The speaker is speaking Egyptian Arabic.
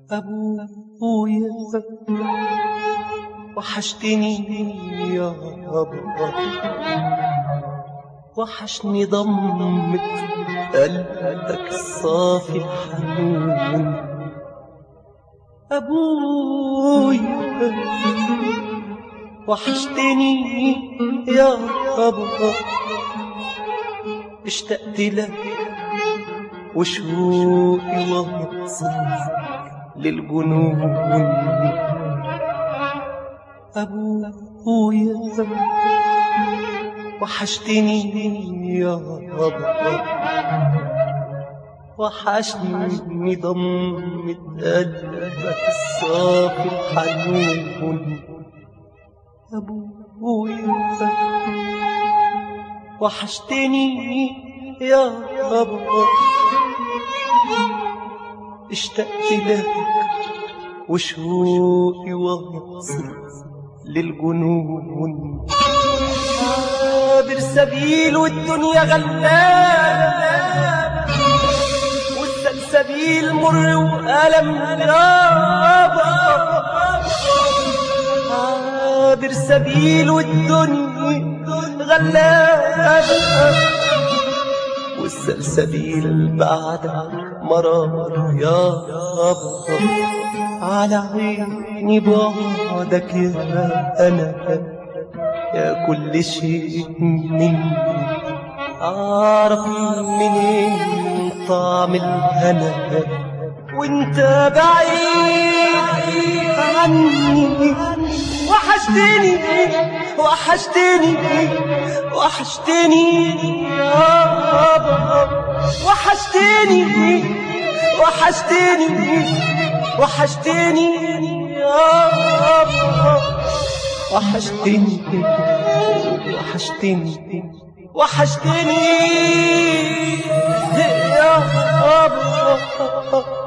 أبويا وحشتني يا بابا وحشني ضمة قلبك الصافي الحنون أبويا وحشتني يا بابا اشتقت لك وشوقي وصل للجنون أبويا وحشتني يا بابا وحشني ضمة قلبك الصافي الحنون أبويا وحشتني يا بابا اشتقت لك وشوقي واصل للجنون عابر سبيل والدنيا غلابة والسلسبيل مر وألم يابا عابر سبيل والدنيا غلابة والسلسبيل بعدك مرار يا رب على عيني بعدك يا أنا يا كل شيء مني أعرف منين طعم الهنا وانت بعيد عني وحشتني وحشتني وحشتني يا بابا وحشتني وحشتني وحشتني يا بابا وحشتني وحشتني وحشتني يا بابا